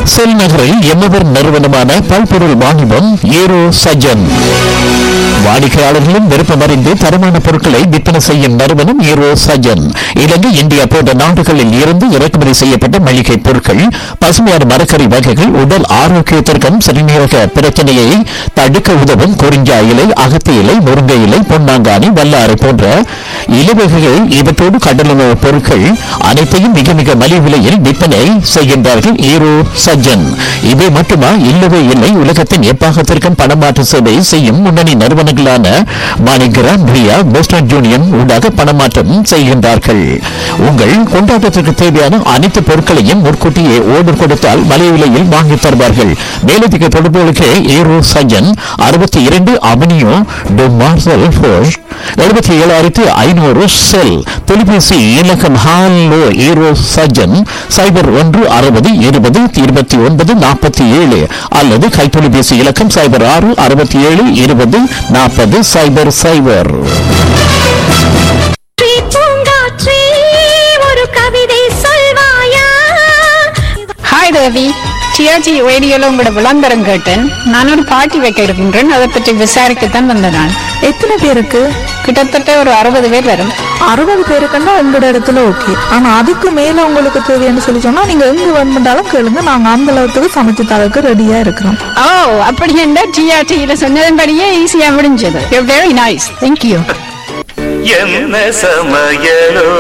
செல் நகரில் எம்மவர் நிறுவனமான பல்பொருள் வாணிபம் ஏரோ சஜன் வாடிக்கையாளர்களும் விருப்பமறிந்து தரமான பொருட்களை விற்பனை செய்யும் நிறுவனம் ஏரோ சஜன் இலங்கை இந்தியா போன்ற நாடுகளில் இருந்து இறக்குமதி செய்யப்பட்ட மளிகை பொருட்கள் பசுமையான மரக்கறி வகைகள் உடல் ஆரோக்கியத்திற்கும் சிறுநீரக பிரச்சனையை தடுக்க உதவும் குறிஞ்சா இலை அகத்தி இலை முருங்கை இலை பொன்னாங்கானி வல்லாறு போன்ற இலவகைகள் இவற்றோடு கடலுணவு பொருட்கள் அனைத்தையும் மிக மிக மலிவு விலையில் விற்பனை செய்கின்றார்கள் ஈரோ சஜ்ஜன் இவை மட்டுமா இல்லவே இல்லை உலகத்தின் எப்பாகத்திற்கும் பணமாற்று சேவை செய்யும் முன்னணி நிறுவனங்களான மாணிகிராம் பிரியா வெஸ்டர்ன் யூனியன் ஊடாக பணமாற்றம் செய்கின்றார்கள் உங்கள் கொண்டாட்டத்திற்கு தேவையான அனைத்து பொருட்களையும் முன்கூட்டியே ஓர்டர் கொடுத்தால் மலிவு விலையில் வாங்கி தருவார்கள் மேலதிக தொடர்புகளுக்கு ஈரோ சஜ்ஜன் அறுபத்தி இரண்டு அவனியோ டு மார்சல் ஃபோர்ஸ் எழுபத்தி ஏழாயிரத்தி ஐநூறு செல் தொலைபேசி இலக்கம் ஹாலோ ஈரோ சஜன் சைபர் ஒன்று அறுபது இருபது இருபத்தி ஒன்பது நாற்பத்தி ஏழு அல்லது கைத்தொலைபேசி இலக்கம் சைபர் ஆறு அறுபத்தி ஏழு இருபது நாற்பது சைபர் சைபர் பூங்காற்றே, பூங்காற்றே, ஒரு கவிதை சொல்வாயா ஹாய் தேவி டிஆர்ஜி ரேடியோல உங்களோட விளம்பரம் கேட்டேன் நான் ஒரு பார்ட்டி வைக்க இருக்கின்றேன் அதை பற்றி விசாரிக்கத்தான் வந்த நான் எத்தனை பேருக்கு கிட்டத்தட்ட ஒரு அறுபது பேர் வரும் அறுபது பேருக்குன்னா எங்களோட இடத்துல ஓகே ஆனா அதுக்கு மேல உங்களுக்கு தேவைன்னு சொல்லி சொன்னா நீங்க எங்க வேணுமெண்டாலும் கேளுங்க நாங்க அந்த அளவுக்கு சமைச்சு தரக்கு ரெடியா இருக்கிறோம் ஓ அப்படி என்ன டிஆர்டியில சொன்னதன்படியே ஈஸியா முடிஞ்சது வெரி நைஸ் தேங்க்யூ என்ன சமயலோ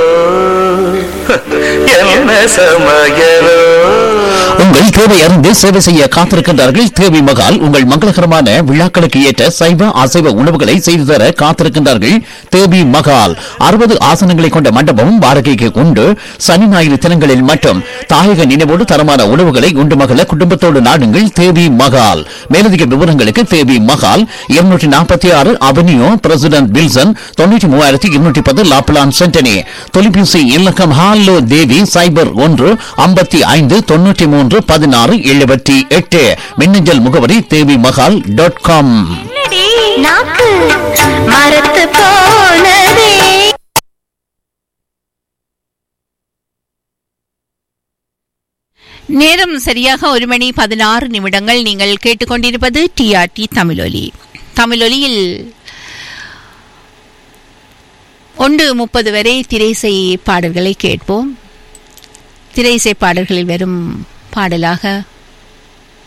என்ன சமயலோ உங்கள் தேவை அறிந்து சேவை செய்ய காத்திருக்கின்றார்கள் தேவி மகால் உங்கள் மங்களகரமான விழாக்களுக்கு ஏற்ற சைவ அசைவ உணவுகளை செய்து தர காத்திருக்கின்றார்கள் தேவி மகால் அறுபது ஆசனங்களை கொண்ட மண்டபமும் வாடகைக்கு உண்டு சனி ஞாயிறு தினங்களில் மட்டும் தாயக நினைவோடு தரமான உணவுகளை உண்டு மகள குடும்பத்தோடு நாடுங்கள் தேவி மகால் மேலதிக விவரங்களுக்கு தேவி மகால் இருநூற்றி நாற்பத்தி ஆறு அவென்யூ பிரசிடென்ட் வில்சன் தொண்ணூற்றி மூவாயிரத்தி இருநூற்றி பத்து லாப்லான் சென்டனி தொலைபேசி இலக்கம் ஹாலோ தேவி சைபர் ஒன்று ஐம்பத்தி ஐந்து தொண்ணூற்றி மூன்று பதினாறு எழுபத்தி எட்டு மின்னஞ்சல் முகவரி தேவி மகால் டாட் காம் நாக்கு மரத்து போனதே நேரம் சரியாக ஒரு மணி பதினாறு நிமிடங்கள் நீங்கள் கேட்டுக்கொண்டிருப்பது டிஆர்டி தமிழொலி தமிழொலியில் ஒன்று முப்பது வரை திரைசை பாடல்களை கேட்போம் திரைசை பாடல்களில் வரும் பாடலாக